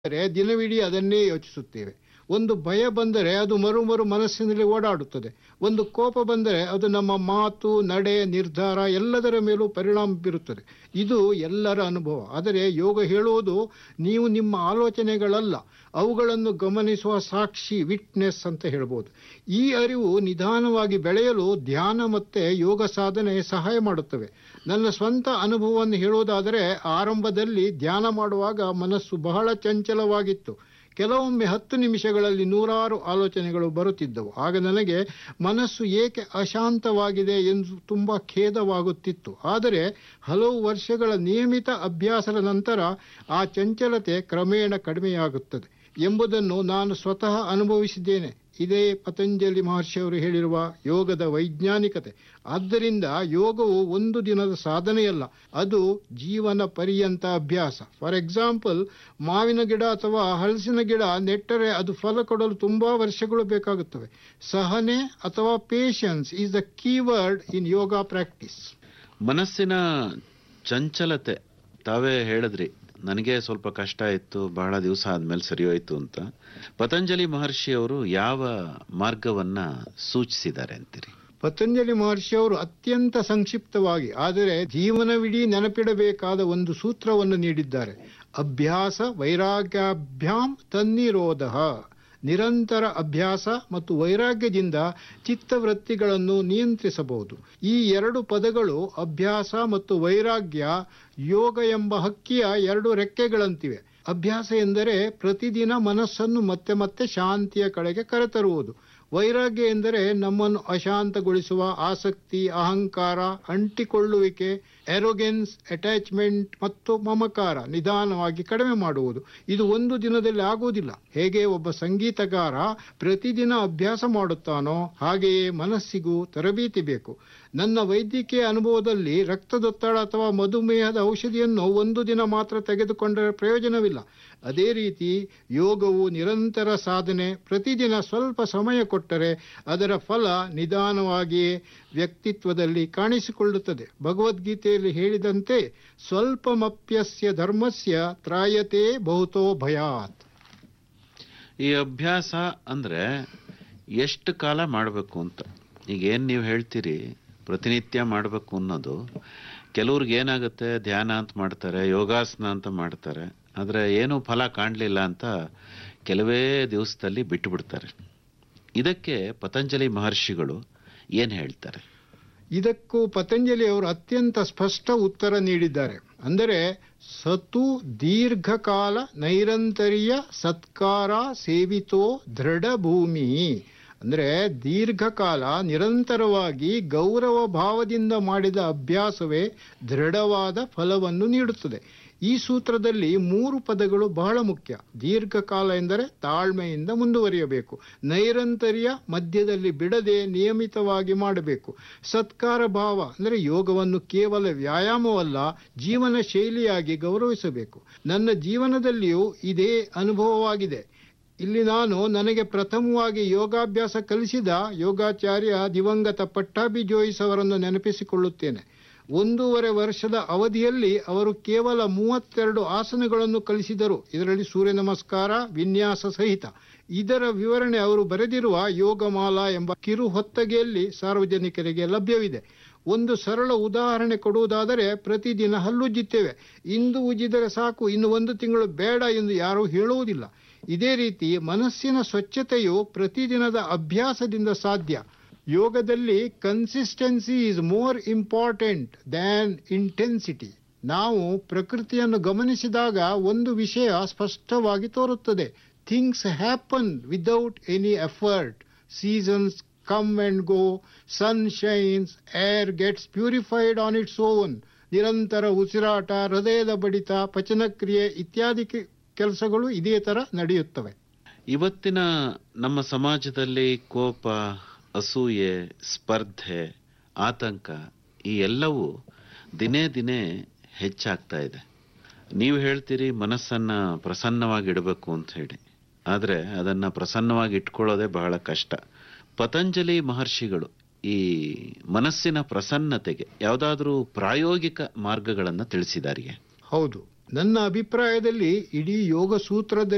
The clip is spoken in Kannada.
ಅಂದರೆ ದಿನವಿಡೀ ಅದನ್ನೇ ಯೋಚಿಸುತ್ತೇವೆ ಒಂದು ಭಯ ಬಂದರೆ ಅದು ಮರುಮರು ಮನಸ್ಸಿನಲ್ಲಿ ಓಡಾಡುತ್ತದೆ ಒಂದು ಕೋಪ ಬಂದರೆ ಅದು ನಮ್ಮ ಮಾತು ನಡೆ ನಿರ್ಧಾರ ಎಲ್ಲದರ ಮೇಲೂ ಪರಿಣಾಮ ಬೀರುತ್ತದೆ ಇದು ಎಲ್ಲರ ಅನುಭವ ಆದರೆ ಯೋಗ ಹೇಳುವುದು ನೀವು ನಿಮ್ಮ ಆಲೋಚನೆಗಳಲ್ಲ ಅವುಗಳನ್ನು ಗಮನಿಸುವ ಸಾಕ್ಷಿ ವಿಟ್ನೆಸ್ ಅಂತ ಹೇಳ್ಬೋದು ಈ ಅರಿವು ನಿಧಾನವಾಗಿ ಬೆಳೆಯಲು ಧ್ಯಾನ ಮತ್ತೆ ಯೋಗ ಸಾಧನೆ ಸಹಾಯ ಮಾಡುತ್ತವೆ ನನ್ನ ಸ್ವಂತ ಅನುಭವವನ್ನು ಹೇಳುವುದಾದರೆ ಆರಂಭದಲ್ಲಿ ಧ್ಯಾನ ಮಾಡುವಾಗ ಮನಸ್ಸು ಬಹಳ ಚಂಚಲವಾಗಿತ್ತು ಕೆಲವೊಮ್ಮೆ ಹತ್ತು ನಿಮಿಷಗಳಲ್ಲಿ ನೂರಾರು ಆಲೋಚನೆಗಳು ಬರುತ್ತಿದ್ದವು ಆಗ ನನಗೆ ಮನಸ್ಸು ಏಕೆ ಅಶಾಂತವಾಗಿದೆ ಎಂದು ತುಂಬ ಖೇದವಾಗುತ್ತಿತ್ತು ಆದರೆ ಹಲವು ವರ್ಷಗಳ ನಿಯಮಿತ ಅಭ್ಯಾಸದ ನಂತರ ಆ ಚಂಚಲತೆ ಕ್ರಮೇಣ ಕಡಿಮೆಯಾಗುತ್ತದೆ ಎಂಬುದನ್ನು ನಾನು ಸ್ವತಃ ಅನುಭವಿಸಿದ್ದೇನೆ ಇದೇ ಪತಂಜಲಿ ಮಹರ್ಷಿಯವರು ಹೇಳಿರುವ ಯೋಗದ ವೈಜ್ಞಾನಿಕತೆ ಆದ್ದರಿಂದ ಯೋಗವು ಒಂದು ದಿನದ ಸಾಧನೆಯಲ್ಲ ಅದು ಜೀವನ ಪರ್ಯಂತ ಅಭ್ಯಾಸ ಫಾರ್ ಎಕ್ಸಾಂಪಲ್ ಮಾವಿನ ಗಿಡ ಅಥವಾ ಹಲಸಿನ ಗಿಡ ನೆಟ್ಟರೆ ಅದು ಫಲ ಕೊಡಲು ತುಂಬಾ ವರ್ಷಗಳು ಬೇಕಾಗುತ್ತವೆ ಸಹನೆ ಅಥವಾ patience is the keyword in yoga practice ಮನಸ್ಸಿನ ಚಂಚಲತೆ ತಾವೇ ಹೇಳಿದ್ರಿ ನನಗೆ ಸ್ವಲ್ಪ ಕಷ್ಟ ಇತ್ತು ಬಹಳ ದಿವಸ ಆದ್ಮೇಲೆ ಸರಿ ಹೋಯ್ತು ಅಂತ ಪತಂಜಲಿ ಮಹರ್ಷಿ ಅವರು ಯಾವ ಮಾರ್ಗವನ್ನ ಸೂಚಿಸಿದ್ದಾರೆ ಅಂತೀರಿ ಪತಂಜಲಿ ಮಹರ್ಷಿಯವರು ಅತ್ಯಂತ ಸಂಕ್ಷಿಪ್ತವಾಗಿ ಆದರೆ ಜೀವನವಿಡೀ ನೆನಪಿಡಬೇಕಾದ ಒಂದು ಸೂತ್ರವನ್ನು ನೀಡಿದ್ದಾರೆ ಅಭ್ಯಾಸ ವೈರಾಗ್ಯಾಭ್ಯಾಂ ತನ್ನಿರೋಧ ನಿರಂತರ ಅಭ್ಯಾಸ ಮತ್ತು ವೈರಾಗ್ಯದಿಂದ ಚಿತ್ತವೃತ್ತಿಗಳನ್ನು ನಿಯಂತ್ರಿಸಬಹುದು ಈ ಎರಡು ಪದಗಳು ಅಭ್ಯಾಸ ಮತ್ತು ವೈರಾಗ್ಯ ಯೋಗ ಎಂಬ ಹಕ್ಕಿಯ ಎರಡು ರೆಕ್ಕೆಗಳಂತಿವೆ ಅಭ್ಯಾಸ ಎಂದರೆ ಪ್ರತಿದಿನ ಮನಸ್ಸನ್ನು ಮತ್ತೆ ಮತ್ತೆ ಶಾಂತಿಯ ಕಡೆಗೆ ಕರೆತರುವುದು ವೈರಾಗ್ಯ ಎಂದರೆ ನಮ್ಮನ್ನು ಅಶಾಂತಗೊಳಿಸುವ ಆಸಕ್ತಿ ಅಹಂಕಾರ ಅಂಟಿಕೊಳ್ಳುವಿಕೆ ಎರೋಗೆನ್ಸ್ ಅಟ್ಯಾಚ್ಮೆಂಟ್ ಮತ್ತು ಮಮಕಾರ ನಿಧಾನವಾಗಿ ಕಡಿಮೆ ಮಾಡುವುದು ಇದು ಒಂದು ದಿನದಲ್ಲಿ ಆಗುವುದಿಲ್ಲ ಹೇಗೆ ಒಬ್ಬ ಸಂಗೀತಗಾರ ಪ್ರತಿದಿನ ಅಭ್ಯಾಸ ಮಾಡುತ್ತಾನೋ ಹಾಗೆಯೇ ಮನಸ್ಸಿಗೂ ತರಬೇತಿ ಬೇಕು ನನ್ನ ವೈದ್ಯಕೀಯ ಅನುಭವದಲ್ಲಿ ರಕ್ತದೊತ್ತಡ ಅಥವಾ ಮಧುಮೇಹದ ಔಷಧಿಯನ್ನು ಒಂದು ದಿನ ಮಾತ್ರ ತೆಗೆದುಕೊಂಡರೆ ಪ್ರಯೋಜನವಿಲ್ಲ ಅದೇ ರೀತಿ ಯೋಗವು ನಿರಂತರ ಸಾಧನೆ ಪ್ರತಿದಿನ ಸ್ವಲ್ಪ ಸಮಯ ಕೊಟ್ಟರೆ ಅದರ ಫಲ ನಿಧಾನವಾಗಿಯೇ ವ್ಯಕ್ತಿತ್ವದಲ್ಲಿ ಕಾಣಿಸಿಕೊಳ್ಳುತ್ತದೆ ಭಗವದ್ಗೀತೆಯಲ್ಲಿ ಹೇಳಿದಂತೆ ಸ್ವಲ್ಪಮಪ್ಯಸ್ಯ ಧರ್ಮಸ್ಯ ತ್ರಾಯತೆ ಬಹುತೋ ಭಯಾತ್ ಈ ಅಭ್ಯಾಸ ಅಂದ್ರೆ ಎಷ್ಟು ಕಾಲ ಮಾಡಬೇಕು ಅಂತ ಈಗ ಏನ್ ನೀವು ಹೇಳ್ತೀರಿ ಪ್ರತಿನಿತ್ಯ ಮಾಡಬೇಕು ಅನ್ನೋದು ಕೆಲವ್ರಿಗೆ ಏನಾಗುತ್ತೆ ಧ್ಯಾನ ಅಂತ ಮಾಡ್ತಾರೆ ಯೋಗಾಸನ ಅಂತ ಮಾಡ್ತಾರೆ ಆದ್ರೆ ಏನೂ ಫಲ ಕಾಣಲಿಲ್ಲ ಅಂತ ಕೆಲವೇ ದಿವಸದಲ್ಲಿ ಬಿಟ್ಟು ಬಿಡ್ತಾರೆ ಇದಕ್ಕೆ ಪತಂಜಲಿ ಮಹರ್ಷಿಗಳು ಏನ್ ಹೇಳ್ತಾರೆ ಇದಕ್ಕೂ ಪತಂಜಲಿ ಅವರು ಅತ್ಯಂತ ಸ್ಪಷ್ಟ ಉತ್ತರ ನೀಡಿದ್ದಾರೆ ಅಂದರೆ ಸತು ದೀರ್ಘಕಾಲ ನೈರಂತರ್ಯ ಸತ್ಕಾರ ಸೇವಿತೋ ದೃಢ ಭೂಮಿ ಅಂದರೆ ದೀರ್ಘಕಾಲ ನಿರಂತರವಾಗಿ ಗೌರವ ಭಾವದಿಂದ ಮಾಡಿದ ಅಭ್ಯಾಸವೇ ದೃಢವಾದ ಫಲವನ್ನು ನೀಡುತ್ತದೆ ಈ ಸೂತ್ರದಲ್ಲಿ ಮೂರು ಪದಗಳು ಬಹಳ ಮುಖ್ಯ ದೀರ್ಘಕಾಲ ಎಂದರೆ ತಾಳ್ಮೆಯಿಂದ ಮುಂದುವರಿಯಬೇಕು ನೈರಂತರ್ಯ ಮಧ್ಯದಲ್ಲಿ ಬಿಡದೆ ನಿಯಮಿತವಾಗಿ ಮಾಡಬೇಕು ಸತ್ಕಾರ ಭಾವ ಅಂದರೆ ಯೋಗವನ್ನು ಕೇವಲ ವ್ಯಾಯಾಮವಲ್ಲ ಜೀವನ ಶೈಲಿಯಾಗಿ ಗೌರವಿಸಬೇಕು ನನ್ನ ಜೀವನದಲ್ಲಿಯೂ ಇದೇ ಅನುಭವವಾಗಿದೆ ಇಲ್ಲಿ ನಾನು ನನಗೆ ಪ್ರಥಮವಾಗಿ ಯೋಗಾಭ್ಯಾಸ ಕಲಿಸಿದ ಯೋಗಾಚಾರ್ಯ ದಿವಂಗತ ಪಟ್ಟಾಭಿ ಜೋಯಿಸ್ ಅವರನ್ನು ನೆನಪಿಸಿಕೊಳ್ಳುತ್ತೇನೆ ಒಂದೂವರೆ ವರ್ಷದ ಅವಧಿಯಲ್ಲಿ ಅವರು ಕೇವಲ ಮೂವತ್ತೆರಡು ಆಸನಗಳನ್ನು ಕಲಿಸಿದರು ಇದರಲ್ಲಿ ಸೂರ್ಯ ನಮಸ್ಕಾರ ವಿನ್ಯಾಸ ಸಹಿತ ಇದರ ವಿವರಣೆ ಅವರು ಬರೆದಿರುವ ಯೋಗಮಾಲಾ ಎಂಬ ಕಿರು ಹೊತ್ತಗೆಯಲ್ಲಿ ಸಾರ್ವಜನಿಕರಿಗೆ ಲಭ್ಯವಿದೆ ಒಂದು ಸರಳ ಉದಾಹರಣೆ ಕೊಡುವುದಾದರೆ ಪ್ರತಿದಿನ ಹಲ್ಲುಜ್ಜುತ್ತೇವೆ ಇಂದು ಉಜ್ಜಿದರೆ ಸಾಕು ಇನ್ನು ಒಂದು ತಿಂಗಳು ಬೇಡ ಎಂದು ಯಾರೂ ಹೇಳುವುದಿಲ್ಲ ಇದೇ ರೀತಿ ಮನಸ್ಸಿನ ಸ್ವಚ್ಛತೆಯು ಪ್ರತಿದಿನದ ಅಭ್ಯಾಸದಿಂದ ಸಾಧ್ಯ ಯೋಗದಲ್ಲಿ consistency is more important than intensity ನಾವು ಪ್ರಕೃತಿಯನ್ನು ಗಮನಿಸಿದಾಗ ಒಂದು ವಿಷಯ ಸ್ಪಷ್ಟವಾಗಿ ತೋರುತ್ತದೆ things happen without any effort seasons come and go sun shines air gets purified on its own ನಿರಂತರ ಉಸಿರಾಟ ಹೃದಯದ ಬಡಿತ ಪಚನಕ್ರಿಯೆ ಇತ್ಯಾದಿ ಕೆಲಸಗಳು ಇದೇ ತರ ನಡೆಯುತ್ತವೆ ಇವತ್ತಿನ ನಮ್ಮ ಸಮಾಜದಲ್ಲಿ ಕೋಪ ಅಸೂಯೆ ಸ್ಪರ್ಧೆ ಆತಂಕ ಈ ಎಲ್ಲವೂ ದಿನೇ ದಿನೇ ಹೆಚ್ಚಾಗ್ತಾ ಇದೆ ನೀವು ಹೇಳ್ತೀರಿ ಮನಸ್ಸನ್ನ ಪ್ರಸನ್ನವಾಗಿ ಇಡಬೇಕು ಅಂತ ಹೇಳಿ ಆದ್ರೆ ಅದನ್ನ ಪ್ರಸನ್ನವಾಗಿ ಇಟ್ಕೊಳ್ಳೋದೇ ಬಹಳ ಕಷ್ಟ ಪತಂಜಲಿ ಮಹರ್ಷಿಗಳು ಈ ಮನಸ್ಸಿನ ಪ್ರಸನ್ನತೆಗೆ ಯಾವುದಾದ್ರೂ ಪ್ರಾಯೋಗಿಕ ಮಾರ್ಗಗಳನ್ನು ತಿಳಿಸಿದಾರಿಯೇ ಹೌದು ನನ್ನ ಅಭಿಪ್ರಾಯದಲ್ಲಿ ಇಡೀ ಯೋಗ ಸೂತ್ರದಲ್ಲಿ